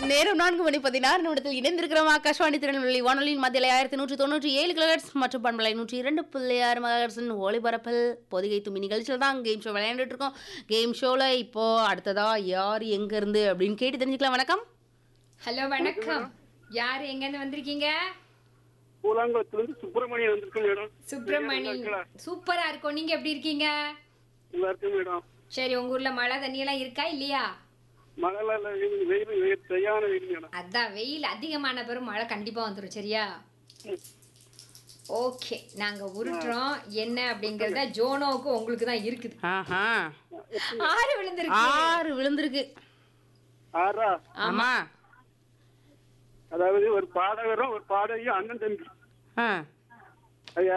நேரம் நான்கு மணி பதினாறு நிமிடத்தில் இணைந்திருக்கிறோம் ஆகாஷ்வாணி திருநெல்வேலி வானொலியின் மத்தியில் ஆயிரத்தி நூற்றி தொண்ணூற்றி ஏழு கிலோஹெட்ஸ் மற்றும் பண்பலை நூற்றி இரண்டு புள்ளி ஆறு மகர்ஸின் ஒளிபரப்பில் பொதிகை தும்மி நிகழ்ச்சியில் தான் கேம் ஷோ விளையாண்டுட்டு இருக்கோம் கேம் ஷோவில் இப்போ அடுத்ததா யார் எங்க இருந்து அப்படின்னு கேட்டு தெரிஞ்சுக்கலாம் வணக்கம் ஹலோ வணக்கம் யார் எங்க இருந்து வந்திருக்கீங்க கூலாங்குளத்துலேருந்து சுப்பிரமணியன் வந்திருக்கேன் மேடம் சுப்பிரமணி சூப்பரா இருக்கும் நீங்க எப்படி இருக்கீங்க நல்லா இருக்கு மேடம் சரி உங்க ஊர்ல மழை தண்ணி எல்லாம் இருக்கா இல்லையா மழைலாம் இல்லை வெயில் வெயில் வெயில் சரியான வெயில் மேடம் அதான் வெயில் அதிகமான பிறகு மழை கண்டிப்பா வந்துரும் சரியா ஓகே நாங்க உருட்டுறோம் என்ன அப்படிங்கறத ஜோனோவுக்கு உங்களுக்கு தான் இருக்குது ஆஹா ஆறு விழுந்திருக்கு ஆறு விழுந்திருக்கு ஆறா ஆமா அதாவது ஒரு பாடகரும் ஒரு பாடகியும் அண்ணன் தம்பி ஆ